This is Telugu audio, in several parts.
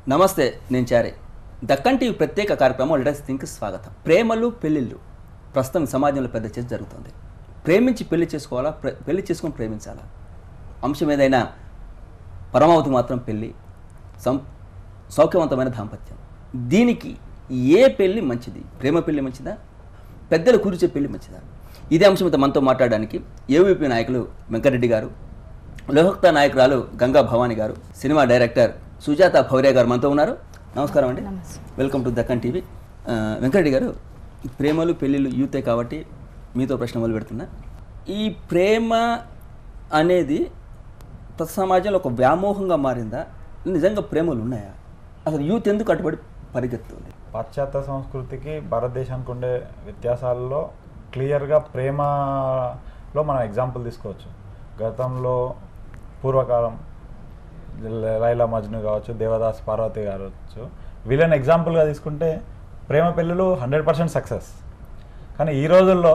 నమస్తే నేను చారే దక్కన్ టీవీ ప్రత్యేక కార్యక్రమం లెటర్స్ థింక్ స్వాగతం ప్రేమలు పెళ్ళిళ్ళు ప్రస్తుతం ఈ సమాజంలో పెద్ద చర్చ జరుగుతుంది ప్రేమించి పెళ్లి చేసుకోవాలా ప్ర- పెళ్లి చేసుకొని ప్రేమించాలా అంశం ఏదైనా పరమావధి మాత్రం పెళ్ళి సం సౌఖ్యవంతమైన దాంపత్యం దీనికి ఏ పెళ్ళి మంచిది ప్రేమ పెళ్ళి మంచిదా పెద్దలు కూర్చే పెళ్ళి మంచిదా ఇదే అంశం మీద మనతో మాట్లాడడానికి ఏవీపీ నాయకులు వెంకరెడ్డి గారు లోహక్త నాయకురాలు గంగా భవాని గారు సినిమా డైరెక్టర్ సుజాత భౌర్య గారు మనతో ఉన్నారు నమస్కారం అండి వెల్కమ్ టు దక్కన్ టీవీ ఆ, వెంకరెడ్డి గారు ప్రేమలు పెళ్ళిళ్ళు యూతే కాబట్టి మీతో ప్రశ్న మొదలు పెడుతున్నా ఈ ప్రేమ అనేది ప్రతి సమాజంలో ఒక వ్యామోహంగా మారిందా నిజంగా ప్రేమలు ఉన్నాయా అసలు యూత్ ఎందుకు అటుబడి పరిగెత్తుంది పాశ్చాత్య సంస్కృతికి భారతదేశానికి ఉండే వ్యత్యాసాల్లో క్లియర్గా ప్రేమలో మనం ఎగ్జాంపుల్ తీసుకోవచ్చు గతంలో పూర్వకాలం లై- లైలా మజ్ను కావచ్చు దేవదాస్ పార్వతి కావచ్చు వీళ్ళని ఎగ్జాంపుల్గా తీసుకుంటే ప్రేమ పెళ్ళిళ్ళు హండ్రెడ్ పర్సెంట్ సక్సెస్ కానీ ఈ రోజుల్లో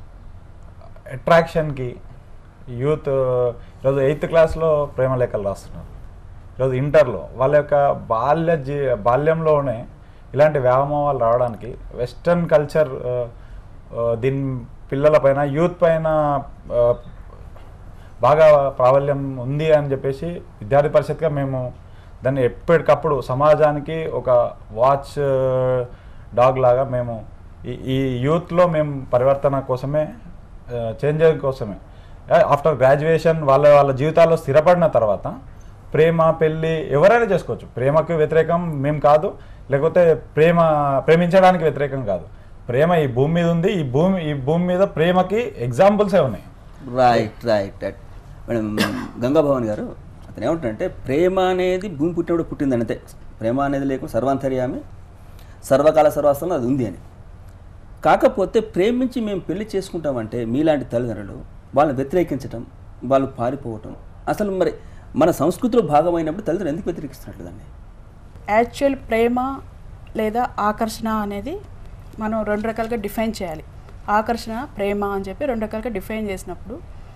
అట్రాక్షన్కి యూత్ ఈరోజు ఎయిత్ క్లాస్లో ప్రేమ లేఖలు రాస్తున్నారు ఈరోజు ఇంటర్లో వాళ్ళ యొక్క బాల్య జీ బాల్యంలోనే ఇలాంటి వ్యామోహాలు రావడానికి వెస్ట్రన్ కల్చర్ దీని పిల్లల పైన యూత్ పైన ఆ, బాగా ప్రాబల్యం ఉంది అని చెప్పేసి విద్యార్థి పరిషత్గా మేము దాన్ని ఎప్పటికప్పుడు సమాజానికి ఒక వాచ్ డాగ్ లాగా మేము ఈ ఈ యూత్లో మేము పరివర్తన కోసమే చేంజ్ కోసమే ఆఫ్టర్ గ్రాడ్యుయేషన్ వాళ్ళ వాళ్ళ జీవితాల్లో స్థిరపడిన తర్వాత ప్రేమ పెళ్ళి ఎవరైనా చేసుకోవచ్చు ప్రేమకు వ్యతిరేకం మేము కాదు లేకపోతే ప్రేమ ప్రేమించడానికి వ్యతిరేకం కాదు ప్రేమ ఈ భూమి మీద ఉంది ఈ భూమి ఈ భూమి మీద ప్రేమకి ఎగ్జాంపుల్సే ఉన్నాయి right right right madam Gangabhavan garu అతను ఏమంటాడంటే ప్రేమ అనేది భూమి పుట్టినప్పుడు పుట్టింది అంతే ప్రేమ అనేది లేకుండా సర్వాంతర్యామి సర్వకాల సర్వాస్థలం అది ఉంది అని కాకపోతే ప్రేమించి మేము పెళ్లి చేసుకుంటామంటే మీలాంటి తల్లిదండ్రులు వాళ్ళని వ్యతిరేకించటం వాళ్ళు పారిపోవటం అసలు మరి మన సంస్కృతిలో భాగమైనప్పుడు తల్లిదండ్రులు ఎందుకు వ్యతిరేకిస్తున్నట్లు దాన్ని యాక్చువల్ ప్రేమ లేదా ఆకర్షణ అనేది మనం రెండు రకాలుగా డిఫైన్ చేయాలి ఆకర్షణ ప్రేమ అని చెప్పి రెండు రకాలుగా డిఫైన్ చేసినప్పుడు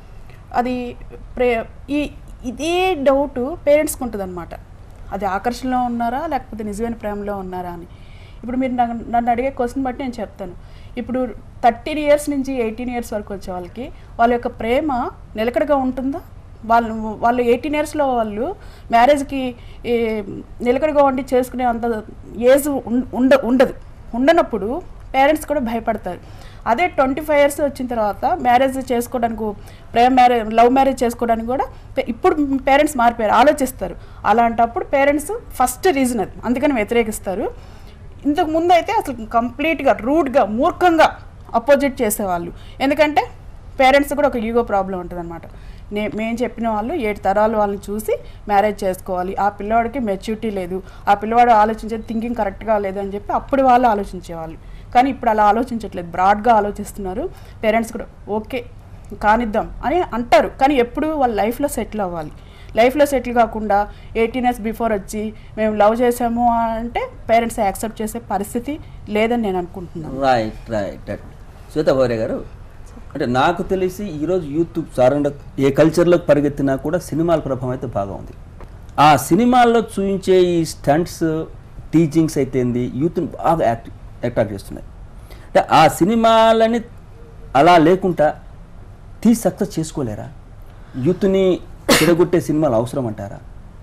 అది ప్రే ఈ ఇదే డౌట్ పేరెంట్స్కి ఉంటుంది అనమాట అది ఆకర్షణలో ఉన్నారా లేకపోతే నిజమైన ప్రేమలో ఉన్నారా అని ఇప్పుడు మీరు నన్ను నన్ను అడిగే క్వశ్చన్ బట్టి నేను చెప్తాను ఇప్పుడు థర్టీన్ ఇయర్స్ నుంచి ఎయిటీన్ ఇయర్స్ వరకు వచ్చే వాళ్ళకి వాళ్ళ యొక్క ప్రేమ నిలకడగా ఉంటుందా వాళ్ళు వాళ్ళు ఎయిటీన్ ఇయర్స్లో వాళ్ళు మ్యారేజ్కి ఈ, నిలకడగా ఉండి చేసుకునే అంత ఏజ్ ఉం- ఉండ ఉండదు ఉండనప్పుడు పేరెంట్స్ కూడా భయపడతారు అదే ట్వంటీ ఫైవ్ ఇయర్స్ వచ్చిన తర్వాత మ్యారేజ్ చేసుకోవడానికి ప్రేమ మ్యారేజ్ లవ్ మ్యారేజ్ చేసుకోవడానికి కూడా పే- ఇప్పుడు పేరెంట్స్ మారిపోయారు ఆలోచిస్తారు అలాంటప్పుడు పేరెంట్స్ ఫస్ట్ రీజన్ అది అందుకని వ్యతిరేకిస్తారు ఇంతకు ముందు అయితే అసలు కంప్లీట్గా రూడ్గా మూర్ఖంగా అపోజిట్ చేసేవాళ్ళు ఎందుకంటే పేరెంట్స్ కూడా ఒక ఈగో ప్రాబ్లం ఉంటుంది అనమాట నే మేము చెప్పిన వాళ్ళు ఏడు తరాలు వాళ్ళని చూసి మ్యారేజ్ చేసుకోవాలి ఆ పిల్లవాడికి మెచ్యూరిటీ లేదు ఆ పిల్లవాడు ఆలోచించే థింకింగ్ కరెక్ట్గా లేదు అని చెప్పి అప్పుడు వాళ్ళు ఆలోచించేవాళ్ళు కానీ ఇప్పుడు అలా ఆలోచించట్లేదు బ్రాడ్గా ఆలోచిస్తున్నారు పేరెంట్స్ కూడా ఓకే కానిద్దాం అని అంటారు కానీ ఎప్పుడు వాళ్ళ లైఫ్లో సెటిల్ అవ్వాలి లైఫ్లో సెటిల్ కాకుండా ఎయిటీన్ ఇయర్స్ బిఫోర్ వచ్చి మేము లవ్ చేసాము అంటే పేరెంట్స్ యాక్సెప్ట్ చేసే పరిస్థితి లేదని నేను అనుకుంటున్నాను right right right Shweta Bhaurya garu అంటే నాకు తెలిసి ఈరోజు యూత్ సారండ ఏ కల్చర్లోకి పరిగెత్తినా కూడా సినిమాల ప్రభావం అయితే బాగా ఉంది ఆ సినిమాల్లో చూపించే ఈ స్టంట్స్ టీచింగ్స్ అయితే ఏంది యూత్ని బాగా యాక్ట్ అట్రాక్ట్ చేస్తున్నాయి అంటే ఆ సినిమాలని అలా లేకుండా తీసి సక్సెస్ చేసుకోలేరా యూత్ని తిరగొట్టే సినిమాలు అవసరం అంటారా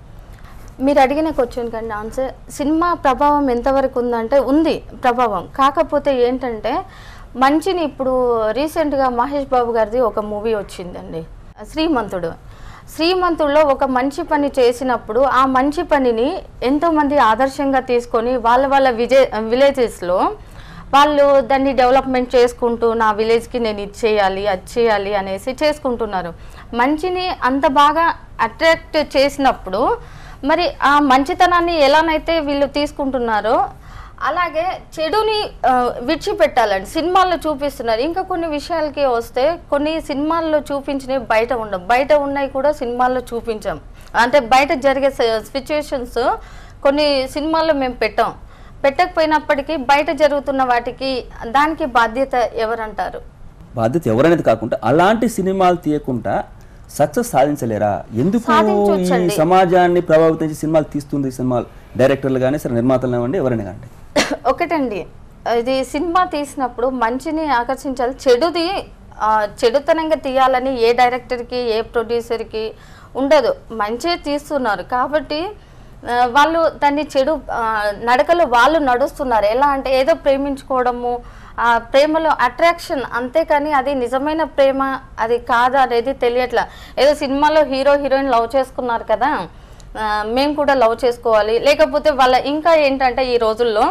మీరు అడిగిన క్వశ్చన్ కండి ఆన్సర్ సినిమా ప్రభావం ఎంతవరకు ఉందంటే ఉంది ప్రభావం కాకపోతే ఏంటంటే మంచిని ఇప్పుడు రీసెంట్గా మహేష్ బాబు గారిది ఒక మూవీ వచ్చిందండి శ్రీమంతుడు శ్రీమంతుడిలో ఒక మంచి పని చేసినప్పుడు ఆ మంచి పనిని ఎంతోమంది ఆదర్శంగా తీసుకొని వాళ్ళ వాళ్ళ విజే విలేజెస్లో వాళ్ళు దాన్ని డెవలప్మెంట్ చేసుకుంటూ నా విలేజ్కి నేను ఇది చేయాలి అది చేయాలి అనేసి చేసుకుంటున్నారు మంచిని అంత బాగా అట్రాక్ట్ చేసినప్పుడు మరి ఆ మంచితనాన్ని ఎలానైతే వీళ్ళు తీసుకుంటున్నారో అలాగే చెడుని ఆ, విడిచిపెట్టాలండి సినిమాల్లో చూపిస్తున్నారు ఇంకా కొన్ని విషయాలకి వస్తే కొన్ని సినిమాల్లో చూపించినవి బయట ఉండవు బయట ఉన్నాయి కూడా సినిమాల్లో చూపించాం అంటే బయట జరిగే సిచ్యువేషన్స్ కొన్ని సినిమాల్లో మేము పెట్టాం పెట్టకపోయినప్పటికీ బయట జరుగుతున్న వాటికి దానికి బాధ్యత ఎవరంటారు బాధ్యత ఎవరనేది కాకుండా అలాంటి సినిమాలు తీయకుండా సక్సెస్ సాధించలేరా ఎందుకు ఈ సాధించొచ్చండి. సమాజాన్ని ప్రభావితం చేసే సినిమాలు తీస్తుంది ఈ సినిమాలు డైరెక్టర్లు కానీ సరే నిర్మాతలు కానివ్వండి ఎవరైనా కానీ ఒకటండి ఇది సినిమా తీసినప్పుడు మంచిని ఆకర్షించాలి చెడుది ఆ, చెడుతనంగా తీయాలని ఏ డైరెక్టర్కి ఏ ప్రొడ్యూసర్కి ఉండదు మంచిగా తీస్తున్నారు కాబట్టి ఆ, వాళ్ళు దాన్ని చెడు ఆ, నడకలో వాళ్ళు నడుస్తున్నారు ఎలా అంటే ఏదో ప్రేమించుకోవడము ఆ ప్రేమలో అట్రాక్షన్ అంతేకాని అది నిజమైన ప్రేమ అది కాదా అనేది తెలియట్లా ఏదో సినిమాలో హీరో హీరోయిన్ లవ్ చేసుకున్నారు కదా ఆ, మేము కూడా లవ్ చేసుకోవాలి లేకపోతే వాళ్ళ ఇంకా ఏంటంటే ఈ రోజుల్లో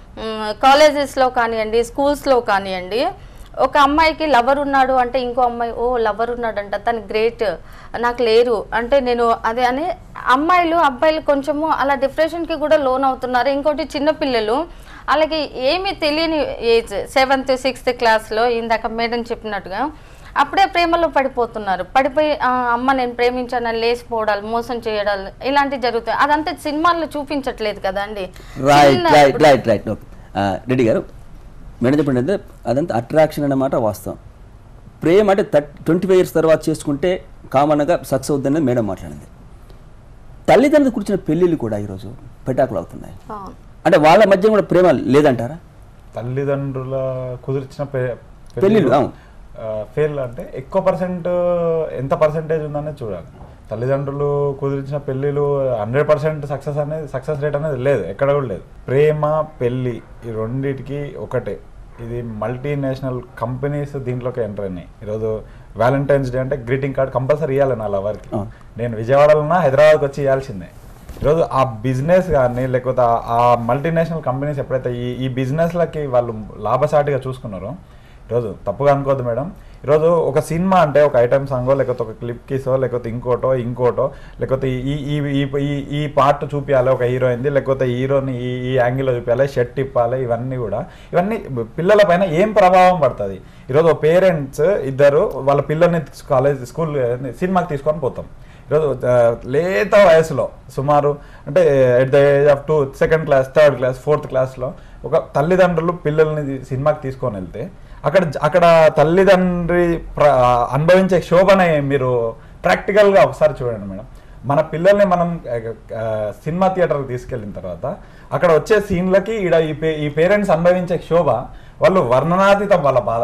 కాలేజెస్లో కానివ్వండి స్కూల్స్లో కానివ్వండి ఒక అమ్మాయికి లవర్ ఉన్నాడు అంటే ఇంకో అమ్మాయి ఓ లవర్ ఉన్నాడంట తను గ్రేట్ నాకు లేరు అంటే నేను అదే అని అమ్మాయిలు అబ్బాయిలు కొంచెము అలా డిప్రెషన్కి కూడా లోన్ అవుతున్నారు ఇంకోటి చిన్నపిల్లలు అలాగే ఏమీ తెలియని ఏజ్ సెవెంత్ సిక్స్త్ క్లాస్లో ఇందాక మేడం చెప్పినట్టుగా అప్పుడే ప్రేమలో పడిపోతున్నారు పడిపోయి "ఆ, అమ్మ నేను ప్రేమించాను లేచిపోవడాలు మోసం చేయడాలు ఇలాంటివి జరుగుతాయి అదంతా సినిమాల్లో చూపించట్లేదు కదా అండి రైట్ చిన్న- right right right okay Reddy garu madam చెప్పండి అయితే అదంతా అట్రాక్షన్ అన్నమాట వాస్తవం ప్రేమ అంటే థర్టీ ట్వంటీ ఫైవ్ ఇయర్స్ తర్వాత చేసుకుంటే కామన్గా సక్సెస్ అవుతుందని మేడం మాట్లాడింది తల్లిదండ్రులు కూర్చున్న పెళ్ళిళ్ళు కూడా ఈరోజు పెటాకులు అవుతున్నాయి అవును. అంటే వాళ్ళ మధ్య కూడా ప్రేమ లేదంటారా తల్లిదండ్రుల కుదిర్చిన పె- పెళ్ళిళ్ళు, అవును. ఫెయిల్ అంటే ఎక్కువ పర్సెంట్ ఎంత పర్సెంటేజ్ ఉందనేది చూడాలి తల్లిదండ్రులు కుదిరించిన పెళ్ళిళ్ళు హండ్రెడ్ పర్సెంట్ సక్సెస్ అనేది సక్సెస్ రేట్ అనేది లేదు ఎక్కడ కూడా లేదు ప్రేమ పెళ్ళి ఈ రెండింటికి ఒకటే ఇది మల్టీనేషనల్ కంపెనీస్ దీంట్లోకి ఎంటర్ అయినాయి ఈరోజు వ్యాలంటైన్స్ డే అంటే గ్రీటింగ్ కార్డ్ కంపల్సరీ ఇవ్వాలి నా లవర్కి అవును. నేను విజయవాడలో ఉన్నా హైదరాబాద్కి వచ్చి ఇవ్వాల్సిందే ఈరోజు ఆ బిజినెస్ కానీ లేకపోతే ఆ- ఆ మల్టీనేషనల్ కంపెనీస్ ఎప్పుడైతే ఈ ఈ బిజినెస్లకి వాళ్ళు లాభసాటిగా చూసుకున్నారో ఈరోజు తప్పుగా అనుకోవద్దు మేడం ఈరోజు ఒక సినిమా అంటే ఒక ఐటమ్ సాంగో లేకపోతే ఒక క్లిప్ కిసో లేకపోతే ఇంకోటో ఇంకోటో లేకపోతే ఈ ఈ ఈ ఈ- ఈ పార్ట్ చూపించాలి ఒక హీరోయింది లేకపోతే హీరోని ఈ ఈ యాంగిల్లో చూపించాలి షర్ట్ ఇప్పాలి ఇవన్నీ కూడా ఇవన్నీ పిల్లల పైన ఏం ప్రభావం పడుతుంది ఈరోజు పేరెంట్స్ ఇద్దరు వాళ్ళ పిల్లల్ని కాలేజ్ స్కూల్ సినిమాకి తీసుకొని పోతాం ఈరోజు ఆ, లేత వయసులో సుమారు అంటే at the age of two second class third class fourth క్లాస్లో ఒక తల్లిదండ్రులు పిల్లల్ని తీ- సినిమాకి తీసుకొని వెళ్తే అక్కడ జ- అక్కడ తల్లిదండ్రి ప్ర- అనుభవించే శోభనే మీరు ప్రాక్టికల్గా ఒకసారి చూడండి మేడం మన పిల్లల్ని మనం ఆ, ఆ, సినిమా థియేటర్కి తీసుకెళ్ళిన తర్వాత అక్కడ వచ్చే సీన్లకి ఈడ ఈ పే ఈ పేరెంట్స్ అనుభవించే శోభ వాళ్ళు వర్ణనాతీతం వాళ్ళ బాధ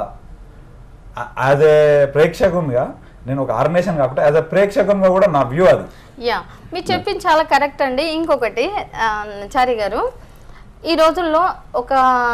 యాజ్ ఏ ప్రేక్షకునిగా నేను ఒక ఆర్గనైజేషన్ కాకుండా యాజ్ ఎ ప్రేక్షకునిగా కూడా నా వ్యూ అది యా మీరు చెప్పింది చాలా కరెక్ట్ అండి ఇంకొకటి ఆ, చారి గారు ఈ రోజుల్లో ఒక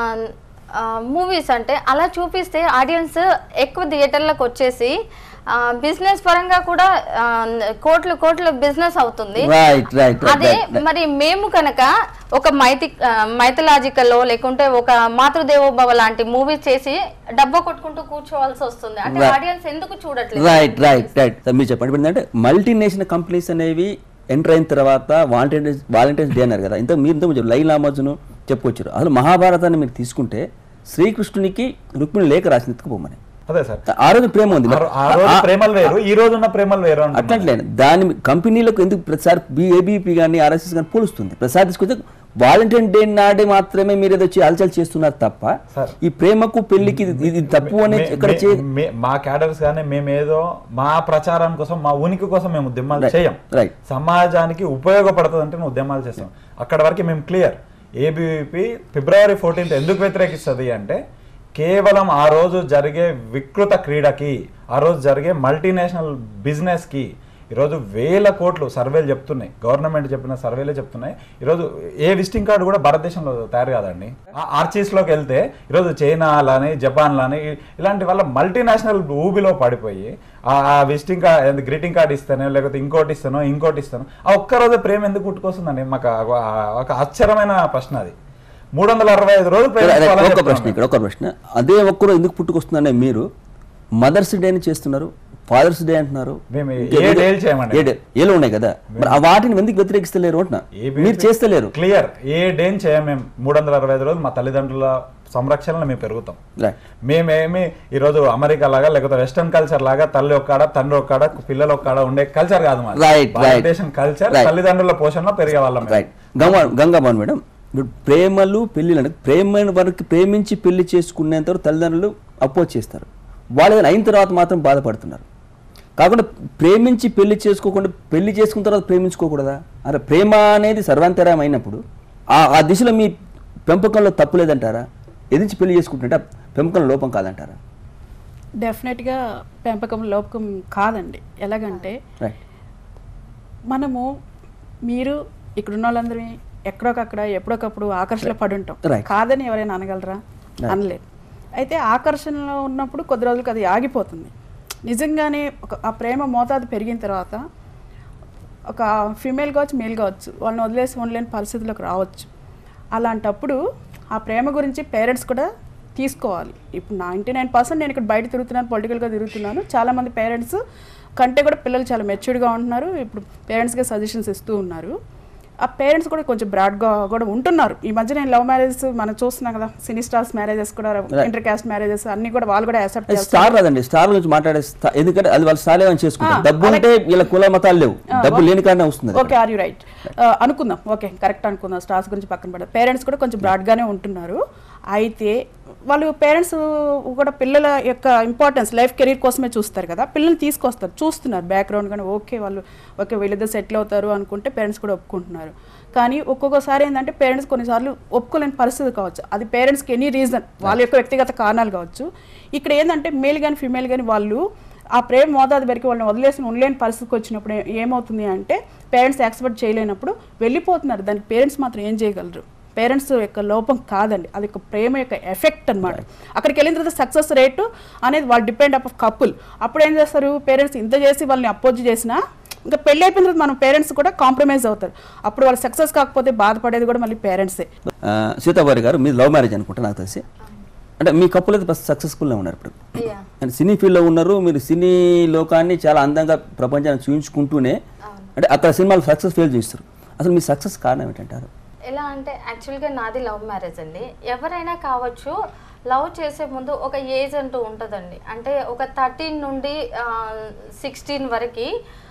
మూవీస్ అంటే అలా చూపిస్తే ఆడియన్స్ ఎక్కువ థియేటర్లకు వచ్చేసి బిజినెస్ పరంగా కూడా ఆ, కోట్లు కోట్ల బిజినెస్ అవుతుంది రైట్ రైట్ అదే మరి మేము కనుక ఒక మైతి మైథలాజికల్ లేకుంటే ఒక మాతృదేవోభవ లాంటి మూవీస్ చేసి డబ్బా కొట్టుకుంటూ కూర్చోవాల్సి వస్తుంది అంటే Right. ఆడియన్స్ ఎందుకు చూడట్లేదు రైట్ రైట్ రైట్ మీరు చెప్పండి ఇప్పుడు ఏంటంటే మల్టీనేషనల్ కంపెనీస్ అనేవి ఎంటర్ అయిన తర్వాత వాలంటీర్స్ వాలంటీర్స్ డే అన్నారు కదా ఇంత మీరు ఇంత కొంచెం లైన్ లామోజును చెప్పుకొచ్చారు అసలు మహాభారతాన్ని మీరు తీసుకుంటే శ్రీకృష్ణునికి రుక్మిణి లేఖ రాసినందుకు పోమని అదే సార్ ఆ రోజు ప్రేమ ఉంది ఆ రో- ఆ రోజు ప్రేమలు వేరు ఈ రోజు ఉన్న ప్రేమలు వేరు అంటున్నాను. అట్లట్లే దాని కంపెనీలకు ఎందుకు ప్రతిసారి ఏబీపీ కానీ ఆర్ఎస్ఎస్ కానీ పోలుస్తుంది ప్రతిసారి తీసుకుంటే వాలంటీర్ డే నాడే మాత్రమే మీరు ఏదో వచ్చి అలచల్ చేస్తున్నారు తప్ప సార్. ఈ ప్రేమకు పెళ్లికి ఇది- ఇది తప్పు అని మే- ఎక్కడ మే- చే మే- మా క్యాడర్స్ కానీ మేమేదో మా ప్రచారం కోసం మా ఉనికి కోసం మేము ఉద్యమాలు Right. చేయం Right. సమాజానికి ఉపయోగపడుతుంది అంటే మేము ఉద్యమాలు చేస్తాం అక్కడ వరకు మేము క్లియర్ ఏబీవీపీ ఫిబ్రవరి ఫోర్టీన్త్ ఎందుకు వ్యతిరేకిస్తుంది అంటే కేవలం ఆ రోజు జరిగే వికృత క్రీడకి ఆ రోజు జరిగే మల్టీనేషనల్ బిజినెస్కి ఈరోజు వేల కోట్లు సర్వేలు చెప్తున్నాయి గవర్నమెంట్ చెప్పిన సర్వేలే చెప్తున్నాయి ఈరోజు ఏ విజిటింగ్ కార్డు కూడా భారతదేశంలో తయారు కాదండి ఆ ఆర్చీస్లోకి వెళ్తే ఈరోజు చైనా లాని జపాన్ లాని ఇ- ఇలాంటి వాళ్ళ మల్టీనేషనల్ ఊబిలో పడిపోయి ఆ ఆ విజిటింగ్ కార్డ్ గ్రీటింగ్ కార్డ్ ఇస్తానో లేకపోతే ఇంకోటి ఇస్తానో ఇంకోటి ఇస్తానో ఆ ఒక్కరోజు ప్రేమ ఎందుకు పుట్టుకొస్తుందండి మాకు ఆ- ఆ- ఒక ఆశ్చర్యమైన ప్రశ్న అది మూడు వందల అరవై ఐదు రోజులు రైట్, రైట్. ప్రేమించుకోవాలని ఒక ప్రశ్న చెప్తున్నాను. ఇక్కడ ఒక ప్రశ్న అదే ఒక్కరు ఎందుకు పుట్టుకొస్తుందనే మీరు మదర్స్ డే అని చేస్తున్నారు ఫాదర్స్ డే అంటున్నారు మేము ఏ ఇంకేదో- డేలు చేయమండి? ఏ డే- ఏలో ఉన్నాయి కదా మరి ఆ వాటిని ఎందుకు వ్యతిరేకిస్తలేరు అంటున్నా మీరు చేస్తలేరు క్లియర్ ఏ డేని చేయం మేము మూడు వందల అరవై ఐదు రోజులు మా తల్లిదండ్రుల సంరక్షణలో మేము పెరుగుతాం రైట్ మేమేమి ఈరోజు అమెరికా లాగా లేకపోతే వెస్టర్న్ కల్చర్ లాగా తల్లి ఒక్కడ తండ్రి ఒక్కడ పిల్లలు ఒక్కడ ఉండే కల్చర్ కాదు మాది Right, right. Bharatadesam culture Right. తల్లిదండ్రుల పోషణలో పెరిగే వాళ్ళం మేము. రైట్ గంగా గంగాబాన్ మేడం ఇప్పుడు ప్రేమలు పెళ్ళిళ్ళు అంటే ప్రేమైన వరకు ప్రేమించి పెళ్లి చేసుకునేంత వరకు తల్లిదండ్రులు అపోజ్ చేస్తారు వాళ్ళు ఏదైనా అయిన తర్వాత మాత్రం బాధపడుతున్నారు కాకుండా ప్రేమించి పెళ్లి చేసుకోకుండా పెళ్లి చేసుకున్న తర్వాత ప్రేమించుకోకూడదా అరే ప్రేమ అనేది సర్వాంతరాయం అయినప్పుడు ఆ ఆ దిశలో మీ పెంపకంలో తప్పు లేదంటారా ఎదించి పెళ్లి చేసుకుంటుంటే ఆ పెంపకంలో లోపం కాదంటారా డెఫినెట్గా పెంపకం లోపకం కాదండి ఎలాగంటే రైట్ మనము మీరు ఇక్కడున్న వాళ్ళందరూ ఎక్కడొకక్కడ ఎప్పుడొకప్పుడు ఆకర్షణ పడి ఉంటాం Right. కాదని ఎవరైనా అనగలరా Right. అనలేరు అయితే ఆకర్షణలో ఉన్నప్పుడు కొద్ది రోజులకు అది ఆగిపోతుంది నిజంగానే ఒక ఆ ప్రేమ మోతాదు పెరిగిన తర్వాత ఒక ఫీమేల్ కావచ్చు మేల్ కావచ్చు వాళ్ళని వదిలేసి ఉండలేని పరిస్థితులకు రావచ్చు అలాంటప్పుడు ఆ ప్రేమ గురించి పేరెంట్స్ కూడా తీసుకోవాలి ఇప్పుడు నైంటీ నైన్ పర్సెంట్ నేను ఇక్కడ బయట తిరుగుతున్నాను పొలిటికల్గా తిరుగుతున్నాను చాలామంది పేరెంట్స్ కంటే కూడా పిల్లలు చాలా మెచ్యూర్డ్గా ఉంటున్నారు ఇప్పుడు పేరెంట్స్గా సజెషన్స్ ఇస్తూ ఉన్నారు ఆ పేరెంట్స్ కూడా కొంచెం బ్రాడ్గా కూడా ఉంటున్నారు ఈ మధ్య నేను లవ్ మ్యారేజెస్ మనం చూస్తున్నాం కదా సినీ స్టార్స్ మ్యారేజెస్ కూడా ఇంటర్ క్యాస్ట్ మ్యారేజెస్ అన్ని కూడా వాళ్ళు కూడా యాక్సెప్ట్ అది స్టార్ రాదండి స్టార్ గురించి మాట్లాడే స్టా- ఎందుకంటే అది వాళ్ళు స్టార్ ఏమైనా చేసుకుంటారు ఆ, డబ్బు ఉంటే వీళ్ళ కుల మతాలు లేవు డబ్బు లేని కారణం వస్తుంది ఓకే ఆర్ యూ రైట్ అనుకుందాం ఓకే కరెక్ట్ అనుకుందాం స్టార్స్ గురించి పక్కన పెడదాం పేరెంట్స్ కూడా కొంచెం బ్రాడ్గానే ఉంటున్నారు అయితే వాళ్ళు పేరెంట్స్ కూడా పిల్లల యొక్క ఇంపార్టెన్స్ లైఫ్ కెరీర్ కోసమే చూస్తారు కదా పిల్లల్ని తీసుకొస్తారు చూస్తున్నారు బ్యాక్గ్రౌండ్ కానీ ఓకే వాళ్ళు ఓకే వీళ్ళిద్దరు సెటిల్ అవుతారు అనుకుంటే పేరెంట్స్ కూడా ఒప్పుకుంటున్నారు కానీ ఒక్కొక్కసారి ఏంటంటే పేరెంట్స్ కొన్నిసార్లు ఒప్పుకోలేని పరిస్థితి కావచ్చు అది పేరెంట్స్కి ఎనీ రీజన్ వాళ్ళ యొక్క వ్యక్తిగత కారణాలు కావచ్చు ఇక్కడ ఏంటంటే మేల్ కానీ ఫీమేల్ కానీ వాళ్ళు ఆ ప్రేమ మోతాదు వరకు వాళ్ళని వదిలేసి ఉండలేని పరిస్థితికి వచ్చినప్పుడు ఏ- ఏమవుతుంది అంటే పేరెంట్స్ యాక్సెప్ట్ చేయలేనప్పుడు వెళ్ళిపోతున్నారు దానికి పేరెంట్స్ మాత్రం ఏం చేయగలరు పేరెంట్స్ యొక్క లోపం కాదండి అది ఒక ప్రేమ యొక్క ఎఫెక్ట్ అన్నమాట అక్కడికి వెళ్ళిన తర్వాత సక్సెస్ రేటు అనేది వాళ్ళు డిపెండ్ అప్ కపుల్ అప్పుడు ఏం చేస్తారు పేరెంట్స్ ఇంత చేసి వాళ్ళని అపోజ్ చేసినా ఇంకా పెళ్ళి అయిపోయిన తర్వాత మన పేరెంట్స్ కూడా కాంప్రమైజ్ అవుతారు అప్పుడు వాళ్ళు సక్సెస్ కాకపోతే బాధపడేది కూడా మళ్ళీ పేరెంట్సే సీతాబారి గారు మీరు లవ్ మ్యారేజ్ అనుకుంటా నాకు తెలిసి అంటే మీ కప్పులు అయితే సక్సెస్ఫుల్గా ఉన్నారు ఇప్పుడు యా అంటే సినీ ఫీల్డ్లో ఉన్నారు మీరు సినీ లోకాన్ని చాలా అందంగా ప్రపంచాన్ని చూపించుకుంటూనే అంటే అక్కడ సినిమాలు సక్సెస్ ఫెయిల్ చేస్తారు అసలు మీ సక్సెస్ కారణం ఏంటంటారు ఎలా అంటే యాక్చువల్గా నాది లవ్ మ్యారేజ్ అండి ఎవరైనా కావచ్చు లవ్ చేసే ముందు ఒక ఏజ్ అంటూ ఉంటుందండి అంటే ఒక థర్టీన్ నుండి సిక్స్టీన్ వరకు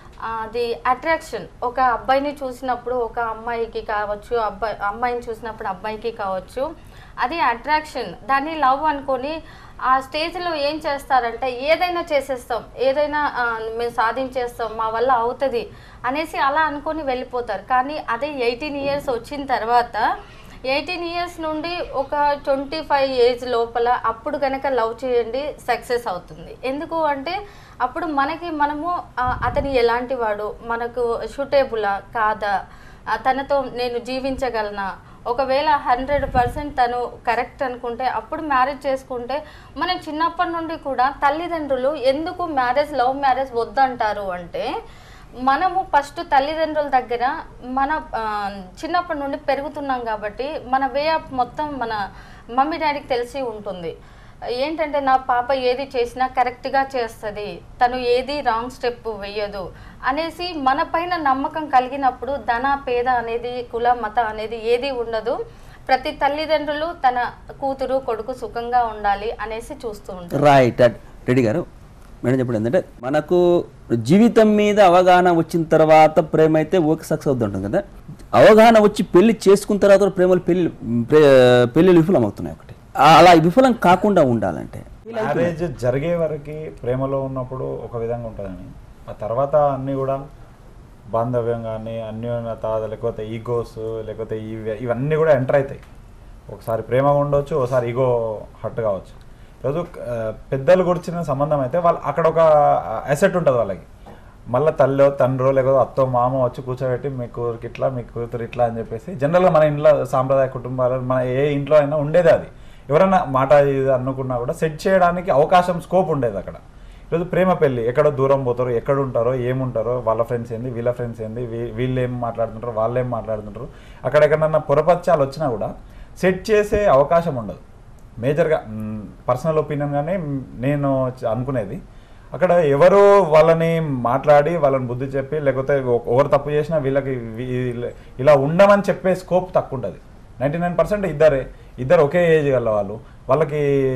అది అట్రాక్షన్ ఒక అబ్బాయిని చూసినప్పుడు ఒక అమ్మాయికి కావచ్చు అబ్బాయి అమ్మాయిని చూసినప్పుడు అబ్బాయికి కావచ్చు అది అట్రాక్షన్ దాన్ని లవ్ అనుకొని ఆ స్టేజ్లో ఏం చేస్తారంటే ఏదైనా చేసేస్తాం ఏదైనా ఆ, మేము సాధించేస్తాం మా వల్ల అవుతుంది అనేసి అలా అనుకొని వెళ్ళిపోతారు కానీ అదే ఎయిటీన్ ఇయర్స్ వచ్చిన తర్వాత ఎయిటీన్ ఇయర్స్ నుండి ఒక ట్వంటీ ఫైవ్ ఏజ్ లోపల అప్పుడు కనుక లవ్ చేయండి సక్సెస్ అవుతుంది ఎందుకు అంటే అప్పుడు మనకి మనము ఆ, అతను ఎలాంటి వాడు మనకు షూటేబులా కాదా ఆ, తనతో నేను జీవించగలనా ఒకవేళ హండ్రెడ్ పర్సెంట్ తను కరెక్ట్ అనుకుంటే అప్పుడు మ్యారేజ్ చేసుకుంటే మనం చిన్నప్పటి నుండి కూడా తల్లిదండ్రులు ఎందుకు మ్యారేజ్ లవ్ మ్యారేజ్ వద్దంటారు అంటే మనము ఫస్ట్ తల్లిదండ్రుల దగ్గర మన ఆ, చిన్నప్పటి నుండి పెరుగుతున్నాం కాబట్టి మన వే ఆఫ్ మొత్తం మన మమ్మీ డాడీకి తెలిసి ఉంటుంది ఏంటంటే నా పాప ఏది చేసినా కరెక్ట్గా చేస్తుంది తను ఏది రాంగ్ స్టెప్ వేయదు అనేసి మన పైన నమ్మకం కలిగినప్పుడు ధన పేద అనేది కుల మత అనేది ఏది ఉండదు ప్రతి తల్లిదండ్రులు తన కూతురు కొడుకు సుఖంగా ఉండాలి అనేసి చూస్తూ ఉంటారు రైట్ రెడ్డి గారు మేడం చెప్పండి ఏంటంటే మనకు జీవితం మీద అవగాహన వచ్చిన తర్వాత ప్రేమ అయితే ఓకే సక్సెస్ అవుతుంటుంది కదా అవగాహన వచ్చి పెళ్లి చేసుకున్న తర్వాత కూడా ప్రేమలు పెళ్లి ప్రే- పెళ్లిళ్ళు విఫలం అవుతున్నాయి ఒకటి ఆ- అలా విఫలం కాకుండా ఉండాలంటే మ్యారేజ్ జరిగే వరకు ప్రేమలో ఉన్నప్పుడు ఒక విధంగా ఉంటుందని ఆ తర్వాత అన్నీ కూడా బాంధవ్యం కానీ అన్యోన్యత లేకపోతే ఈగోస్ లేకపోతే ఇవి ఇవన్నీ కూడా ఎంటర్ అవుతాయి ఒకసారి ప్రేమ ఉండొచ్చు ఒకసారి ఈగో హట్ కావచ్చు ఈరోజు ఆ, పెద్దలు గురించిన సంబంధం అయితే వాళ్ళు అక్కడ ఒక అసెట్ ఉంటుంది వాళ్ళకి మళ్ళీ తల్లో తండ్రో లేకపోతే అత్తో మామ వచ్చి కూర్చోబెట్టి మీ కూతురికి ఇట్లా మీ కూతురు ఇట్లా అని చెప్పేసి జనరల్గా మన ఇంట్లో సాంప్రదాయ కుటుంబాలు మన ఏ ఇంట్లో అయినా ఉండేది అది ఎవరైనా మాట ఇది అనుకున్నా కూడా సెట్ చేయడానికి అవకాశం స్కోప్ ఉండేది అక్కడ ఈరోజు ప్రేమ పెళ్ళి ఎక్కడో దూరం పోతారో ఎక్కడ ఉంటారో ఏముంటారో వాళ్ళ ఫ్రెండ్స్ ఏంది వీళ్ళ ఫ్రెండ్స్ ఏంది వీ- వీళ్ళు ఏం మాట్లాడుతుంటారు వాళ్ళు ఏం మాట్లాడుతుంటారు అక్కడ ఎక్కడన్నా పొరపచ్చాలు వచ్చినా కూడా సెట్ చేసే అవకాశం ఉండదు మేజర్గా పర్సనల్ ఒపీనియన్గానే నేను చ- అనుకునేది అక్కడ ఎవరు వాళ్ళని మాట్లాడి వాళ్ళని బుద్ధి చెప్పి లేకపోతే ఒ- ఎవరు తప్పు చేసినా వీళ్ళకి వీ- ఇలా ఉండమని చెప్పే స్కోప్ తక్కువ ఉంటుంది నైంటీ నైన్ పర్సెంట్ ఇద్దరే ఇద్దరు ఒకే ఏజ్ గల వాళ్ళు వాళ్ళకి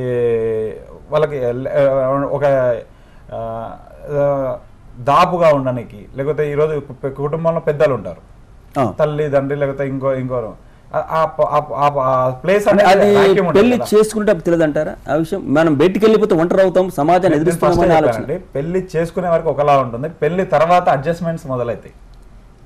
వాళ్ళకి ఎల్- ఒక ఆ, ఆ, దాపుగా ఉండడానికి లేకపోతే ఈరోజు కు- కుటుంబంలో పెద్దలు ఉంటారు ఆ. తల్లి తండ్రి లేకపోతే ఇంకో ఇంకోరు ఆ- ఆ ప- ఆ ప- ఆ ప- ఆ ప్లేస్ అంటే అది vacuum ఉంటుంది పెళ్లి కదా. చేసుకుంటే తెలియదంటారా ఆ విషయం మనం బయటికి వెళ్ళిపోతే ఒంటరి అవుతాం సమాజాన్ని నేను first ఎదురుస్తామని ఆలోచన చెప్పానండి, పెళ్లి చేసుకునే వరకు ఒకలా ఉంటుంది పెళ్లి తర్వాత అడ్జస్ట్మెంట్స్ మొదలవుతాయి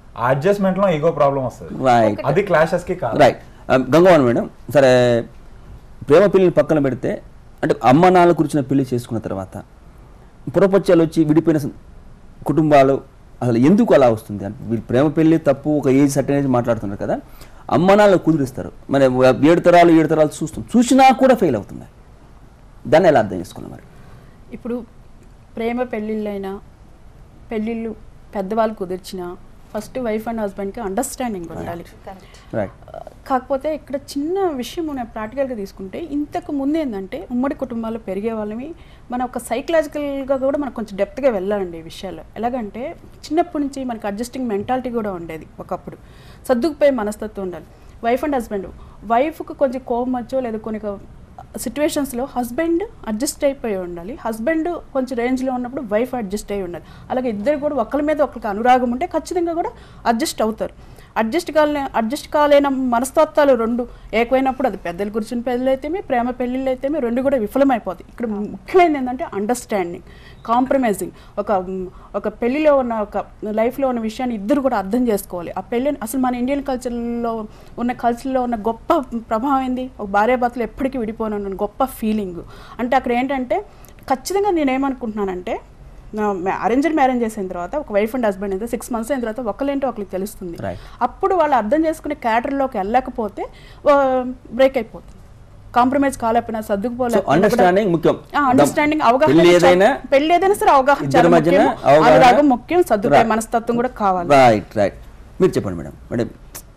ఆ అడ్జస్ట్మెంట్ లో ఈగో ప్రాబ్లం వస్తుంది రైట్ అది క్లాషెస్ కి కాదు రైట్ గంగవాన్ మేడం సరే ప్రేమ పెళ్లిని పక్కన పెడితే అంటే అమ్మ నాన్న కూర్చున్న పెళ్లి చేసుకున్న తర్వాత పురపత్యాలు వచ్చి విడిపోయిన సం- కుటుంబాలు అసలు ఎందుకు అలా వస్తుంది అంటే వీళ్ళు ప్రేమ పెళ్లి తప్పు ఒక ఏజ్ సర్టన్ ఏజ్ మాట్లాడుతున్నారు కదా అమ్మ నాన్న కుదిరిస్తారు మరి ఏడు తరాలు ఏడు తరాలు చూస్తాం చూసినా కూడా ఫెయిల్ అవుతున్నాయి దాన్ని ఎలా అర్థం చేసుకున్నాం మరి ఇప్పుడు ప్రేమ పెళ్ళిళ్ళైనా పెళ్ళిళ్ళు పెద్దవాళ్ళు కుదిర్చిన ఫస్ట్ వైఫ్ అండ్ హస్బెండ్కి అండర్స్టాండింగ్ ఉండాలి కరెక్ట్ రైట్ కాకపోతే ఇక్కడ చిన్న విషయం మనం ప్రాక్టికల్గా తీసుకుంటే ఇంతకు ముందు ఏంటంటే ఉమ్మడి కుటుంబాలు పెరిగే వాళ్ళని మన ఒక సైకలాజికల్గా కూడా మనకు కొంచెం డెప్త్గా వెళ్ళాలండి ఈ విషయాల్లో ఎలాగంటే చిన్నప్పటి నుంచి మనకి అడ్జస్టింగ్ మెంటాలిటీ కూడా ఉండేది ఒకప్పుడు సర్దుకుపోయే మనస్తత్వం ఉండాలి వైఫ్ అండ్ హస్బెండ్ వైఫ్కి కొంచెం కోపం వచ్చో లేదా కొన్ని సిచ్యువేషన్స్లో హస్బెండ్ అడ్జస్ట్ అయిపోయి ఉండాలి హస్బెండ్ కొంచెం రేంజ్లో ఉన్నప్పుడు వైఫ్ అడ్జస్ట్ అయి ఉండాలి అలాగే ఇద్దరు కూడా ఒకరి మీద ఒకరికి అనురాగం ఉంటే ఖచ్చితంగా కూడా అడ్జస్ట్ అవుతారు అడ్జస్ట్ కాలే అడ్జస్ట్ కాలేన మనస్తత్వాలు రెండు ఏకమైనప్పుడు అది పెద్దలు కూర్చుని పెళ్ళి అయితేమి ప్రేమ పెళ్ళిళ్ళు అయితేమి రెండు కూడా విఫలమైపోతాయి ఇక్కడ ముఖ్యమైనది ఏంటంటే అండర్స్టాండింగ్ కాంప్రమైజింగ్ ఒక మ్, ఒక పెళ్లిలో ఉన్న ఒక లైఫ్లో ఉన్న విషయాన్ని ఇద్దరు కూడా అర్థం చేసుకోవాలి ఆ పెళ్ళిని అసలు మన ఇండియన్ కల్చర్లో ఉన్న కల్చర్లో ఉన్న గొప్ప ప్రభావం ఏంది ఒక భార్యాభర్తలు ఎప్పటికీ విడిపోయిన గొప్ప ఫీలింగ్ అంటే అక్కడ ఏంటంటే ఖచ్చితంగా నేనేమనుకుంటున్నానంటే అరేంజ్డ్ మ్యారేజ్ చేసిన తర్వాత ఒక వైఫ్ అండ్ హస్బెండ్ అయితే సిక్స్ మంత్స్ అయిన తర్వాత ఒకళ్ళేంటో ఒకరికి తెలుస్తుంది Right. అప్పుడు వాళ్ళు అర్థం చేసుకునే క్యాటర్లోకి వెళ్ళకపోతే బ్రేక్ అయిపోతుంది కాంప్రమైజ్ కాలేకపోయినా సో సర్దుకుపోలేకపోయినా అండర్స్టాండింగ్ ముఖ్యం అండర్స్టాండింగ్ అవగాహన పెళ్లి చాలా- ఏదైనా పెళ్లి ఏదైనా సరే అవగాహన ఇద్దరి చాలా మధ్యన ముఖ్యం. అవగాహన- అనురాగం ముఖ్యం సర్దుకునే Right. మనస్తత్వం కూడా కావాలి రైట్ రైట్ మీరు చెప్పండి మేడం మేడం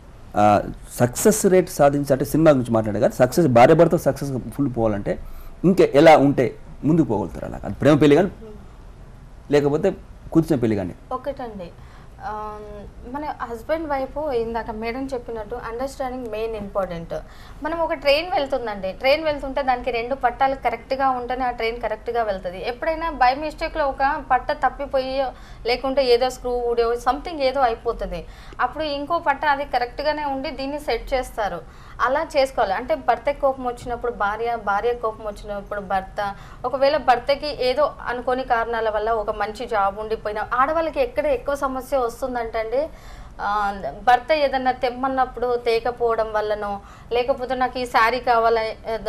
సక్సెస్ రేట్ సాధించి అంటే సినిమా గురించి మాట్లాడే కదా సక్సెస్ భార్య భర్త సక్సెస్ ఫుల్ పోవాలంటే ఇంకా ఎలా ఉంటే ముందుకు పోగలుగుతారు అలా అది ప్రేమ పెళ్లి కానీ లేకపోతే కూర్చున్న పెళ్లి కానీ ఒకటండి ఆ, మన హస్బెండ్ వైపు ఇందాక మేడం చెప్పినట్టు అండర్స్టాండింగ్ మెయిన్ ఇంపార్టెంట్ మనం ఒక ట్రైన్ వెళ్తుందండి ట్రైన్ వెళ్తుంటే దానికి రెండు పట్టాలు కరెక్ట్గా ఉంటేనే ఆ ట్రైన్ కరెక్ట్గా వెళ్తుంది ఎప్పుడైనా బై మిస్టేక్లో ఒక పట్ట తప్పిపోయి లేకుంటే ఏదో స్క్రూ ఊడో సంథింగ్ ఏదో అయిపోతుంది అప్పుడు ఇంకో పట్ట అది కరెక్ట్గానే ఉండి దీన్ని సెట్ చేస్తారు అలా చేసుకోవాలి అంటే భర్త కోపం వచ్చినప్పుడు భార్య భార్య కోపం వచ్చినప్పుడు భర్త ఒకవేళ భర్తకి ఏదో అనుకోని కారణాల వల్ల ఒక మంచి జాబ్ ఉండిపోయినా ఆడవాళ్ళకి ఎక్కడ ఎక్కువ సమస్య వస్తుందంటండి ఆ, భర్త ఏదన్నా తెమ్మన్నప్పుడు తేకపోవడం వల్లనో లేకపోతే నాకు ఈ శారీ కావాలి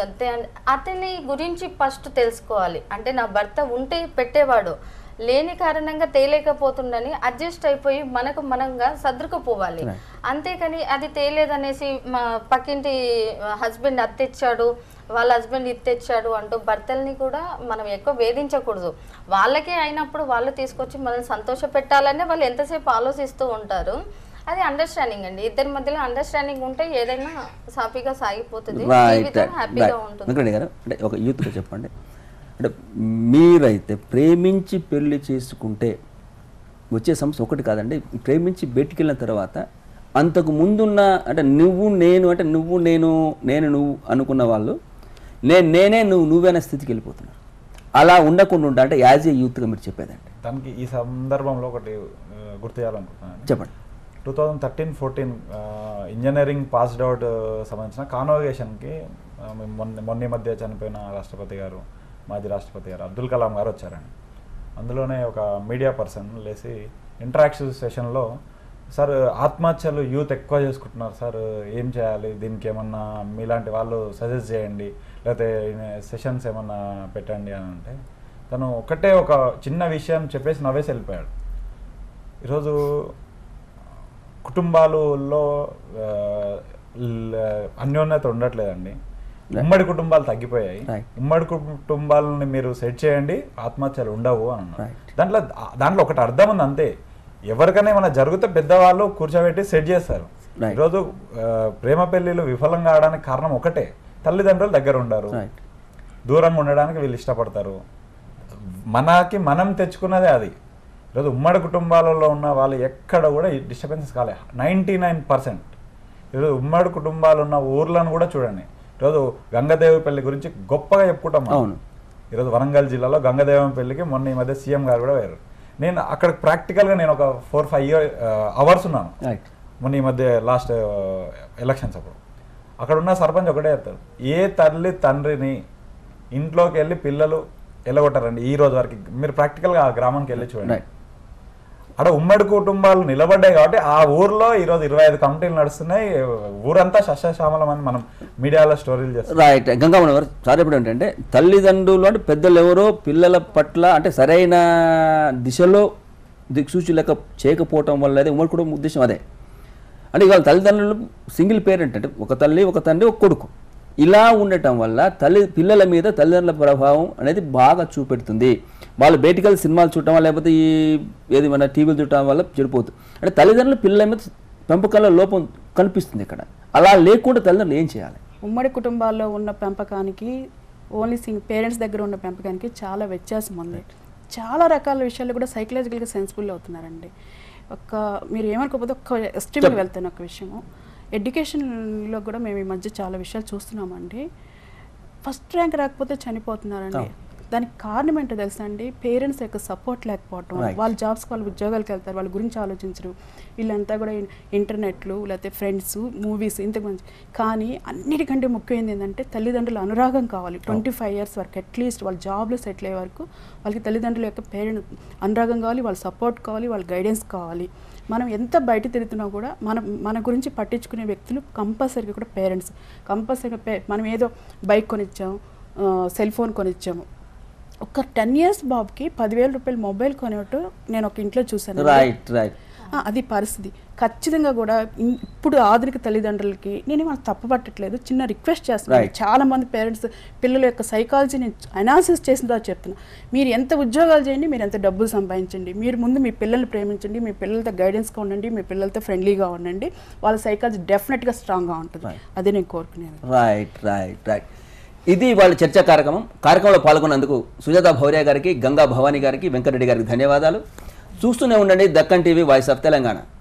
అతని గురించి ఫస్ట్ తెలుసుకోవాలి అంటే నా భర్త ఉంటే పెట్టేవాడు లేని కారణంగా తేలేకపోతుండని అడ్జస్ట్ అయిపోయి మనకు మనంగా సర్దుకుపోవాలి Right. అంతేకాని అది తేలేదనేసి మా పక్కింటి హస్బెండ్ అత్తెచ్చాడు వాళ్ళ హస్బెండ్ ఇత్తెచ్చాడు అంటూ భర్తల్ని కూడా మనం ఎక్కువ వేధించకూడదు వాళ్ళకే అయినప్పుడు వాళ్ళు తీసుకొచ్చి మనల్ని సంతోష పెట్టాలనే వాళ్ళు ఎంతసేపు ఆలోచిస్తూ ఉంటారు అది అండర్స్టాండింగ్ అండి ఇద్దరి మధ్యలో అండర్స్టాండింగ్ ఉంటే ఏదైనా సాఫీగా సాగిపోతుంది రైట్ జీవితం హ్యాపీగా ఉంటుంది వెంకటరెడ్డి గారు అంటే ఒక యూత్గా చెప్పండి అంటే మీరైతే ప్రేమించి పెళ్లి చేసుకుంటే వచ్చే సమస్య ఒకటి కాదండి ప్రేమించి బయటికి వెళ్ళిన తర్వాత అంతకు ముందున్న అంటే నువ్వు నేను అంటే నువ్వు నేను నేను నువ్వు అనుకున్న వాళ్ళు నేను నేనే నువ్వు నువ్వే స్థితికి వెళ్ళిపోతున్నారు అలా ఉండకుండా ఉండాలి అంటే యాజ్ ఏ యూత్గా మీరు చెప్పేదండి దానికి ఈ సందర్భంలో ఒకటి ఆ, గుర్తు చేయాలనుకుంటున్నాను చెప్పండి two thousand thirteen fourteen engineering passed out సంబంధించిన కాన్వకేషన్కి మొన్న మొన్న ఈ మధ్య చనిపోయిన రాష్ట్రపతి గారు మాజీ రాష్ట్రపతి గారు అబ్దుల్ కలాం గారు వచ్చారండి అందులోనే ఒక మీడియా పర్సన్ లేసి ఇంటరాక్షన్ సెషన్లో సార్ ఆత్మహత్యలు యూత్ ఎక్కువ చేసుకుంటున్నారు సార్ ఏం చేయాలి దీనికి ఏమన్నా మీలాంటి వాళ్ళు సజెస్ట్ చేయండి లేకపోతే సెషన్స్ ఏమన్నా పెట్టండి అని అంటే తను ఒకటే ఒక చిన్న విషయం చెప్పేసి నవ్వేసి వెళ్ళిపోయాడు ఈరోజు కుటుంబాలలో ఆ, ల- అన్యోన్యత ఉండట్లేదండి ఉమ్మడి కుటుంబాలు తగ్గిపోయాయి Right. ఉమ్మడి కుటుంబాలని మీరు సెట్ చేయండి ఆత్మహత్యలు ఉండవు అని అన్నారు Right. దాంట్లో దాంట్లో ఒకటి అర్థం ఉంది అంతే ఎవరికైనా ఏమైనా జరిగితే పెద్దవాళ్ళు కూర్చోబెట్టి సెట్ చేస్తారు Right. ఈరోజు ఆ, ప్రేమ పెళ్లిలు విఫలం కావడానికి కారణం ఒకటే తల్లిదండ్రులు దగ్గర ఉండరు రైట్ దూరంగా ఉండడానికి వీళ్ళు ఇష్టపడతారు మనకి మనం తెచ్చుకున్నదే అది ఈరోజు ఉమ్మడి కుటుంబాలలో ఉన్న వాళ్ళు ఎక్కడ కూడా డిస్టర్బెన్సెస్ కాలే నైంటీ నైన్ పర్సెంట్ ఈరోజు ఉమ్మడి కుటుంబాలు ఉన్న ఊర్లను కూడా చూడండి ఈరోజు గంగదేవి పెళ్లి గురించి గొప్పగా చెప్పుకుంటాం మనం. అవును. ఈరోజు వరంగల్ జిల్లాలో గంగదేవం పెళ్లికి మొన్న ఈ మధ్య సీఎం గారు కూడా వేరు నేను అక్కడ ప్రాక్టికల్గా నేను ఒక ఫోర్ ఫైవ్ ఇయర్ అవర్స్ ఉన్నాను రైట్ మొన్న ఈ మధ్య లాస్ట్ ఎలక్షన్స్ అప్పుడు అక్కడ ఉన్న సర్పంచ్ ఒకటే చెప్తారు ఏ తల్లి తండ్రిని ఇంట్లోకి వెళ్ళి పిల్లలు వెళ్ళగొట్టారండి ఈ రోజు వరకు మీరు ప్రాక్టికల్గా ఆ గ్రామానికి వెళ్ళి చూడండి రైట్ అక్కడ ఉమ్మడి కుటుంబాలు నిలబడ్డాయి కాబట్టి ఆ ఊర్లో ఈరోజు ఇరవై ఐదు కమిటీలు నడుస్తున్నాయి ఊరంతా సస్యశ్యామలం అని మనం మీడియాలో స్టోరీలు చేస్తాం రైట్ గంగామణ గారు సార్ ఇప్పుడు ఏంటంటే తల్లిదండ్రులు అంటే పెద్దలు ఎవరో పిల్లల పట్ల అంటే సరైన దిశలో దిక్సూచి లెక్క చేయకపోవటం వల్ల అదే ఉమ్మడి కుటుంబం ఉద్దేశం అదే అంటే ఇవాళ తల్లిదండ్రులు సింగిల్ పేరెంట్ అంటే ఒక తల్లి ఒక తండ్రి ఒక కొడుకు ఇలా ఉండటం వల్ల తల్లి పిల్లల మీద తల్లిదండ్రుల ప్రభావం అనేది బాగా చూపెడుతుంది వాళ్ళు బయటికి వెళ్ళి సినిమాలు చూడటం వల్ల లేకపోతే ఈ ఏది మన టీవీలు చూడటం వల్ల చెడిపోతుంది అంటే తల్లిదండ్రులు పిల్లల మీద పెంపకంలో లోపం కనిపిస్తుంది ఇక్కడ అలా లేకుండా తల్లిదండ్రులు ఏం చేయాలి ఉమ్మడి కుటుంబాల్లో ఉన్న పెంపకానికి ఓన్లీ సింగ్ పేరెంట్స్ దగ్గర ఉన్న పెంపకానికి చాలా వ్యత్యాసం ఉంది చాలా రకాల విషయాలు కూడా సైకలాజికల్గా సెన్సిబుల్ అవుతున్నారండి ఒక మీరు ఏమనుకోకపోతే ఒక్క ఎస్ట్రీమ్కి వెళ్తాను ఒక విషయము ఎడ్యుకేషన్లో కూడా మేము ఈ మధ్య చాలా విషయాలు చూస్తున్నామండి ఫస్ట్ ర్యాంక్ రాకపోతే చనిపోతున్నారండి దానికి కారణం ఏంటో తెలుసా అండి పేరెంట్స్ యొక్క సపోర్ట్ లేకపోవటం Right. వాళ్ళ జాబ్స్కి వాళ్ళు ఉద్యోగాలకు వెళ్తారు వాళ్ళ గురించి ఆలోచించరు వీళ్ళంతా కూడా ఇన్- ఇంటర్నెట్లు లేకపోతే ఫ్రెండ్స్ మూవీస్ ఇంతకు మంచి కానీ అన్నిటికంటే ముఖ్యమైనది ఏంటంటే తల్లిదండ్రుల అనురాగం కావాలి ట్వంటీ ఫైవ్ ఇయర్స్ వరకు అట్లీస్ట్ వాళ్ళ జాబ్లో సెటిల్ అయ్యే వరకు వాళ్ళకి తల్లిదండ్రుల యొక్క పేరెంట్ అనురాగం కావాలి వాళ్ళ సపోర్ట్ కావాలి వాళ్ళ గైడెన్స్ కావాలి మనం ఎంత బయట తిరుగుతున్నా కూడా మన మన గురించి పట్టించుకునే వ్యక్తులు కంపల్సరీగా కూడా పేరెంట్స్ కంపల్సరీగా పే మనం ఏదో బైక్ కొనిచ్చాము సెల్ ఫోన్ కొనిచ్చాము ఒక టెన్ ఇయర్స్ బాబుకి పదివేల రూపాయలు మొబైల్ కొనేట్టు నేను ఒక ఇంట్లో చూశాను రైట్ రైట్ ఆ, అది పరిస్థితి ఖచ్చితంగా కూడా ఇన్- ఇప్పుడు ఆధునిక తల్లిదండ్రులకి నేను మనం తప్పు పట్టట్లేదు చిన్న రిక్వెస్ట్ చేస్తున్నాను Right. చాలా మంది పేరెంట్స్ పిల్లల యొక్క సైకాలజీని అనాలిసిస్ చేసిన తర్వాత చెప్తున్నా మీరు ఎంత ఉద్యోగాలు చేయండి మీరు ఎంత డబ్బులు సంపాదించండి మీరు ముందు మీ పిల్లల్ని ప్రేమించండి మీ పిల్లలతో గైడెన్స్గా ఉండండి మీ పిల్లలతో ఫ్రెండ్లీగా ఉండండి వాళ్ళ సైకాలజీ డెఫినెట్గా స్ట్రాంగ్గా ఉంటుంది Right. అదే నేను కోరుకునేది రైట్ రైట్ రైట్ ఇది వాళ్ళ చర్చా కార్యక్రమం కార్యక్రమంలో పాల్గొన్నందుకు సుజాత భౌర్య గారికి గంగా భవానీ గారికి వెంకటరెడ్డి గారికి ధన్యవాదాలు చూస్తూనే ఉండండి Deccan TV voice of Telangana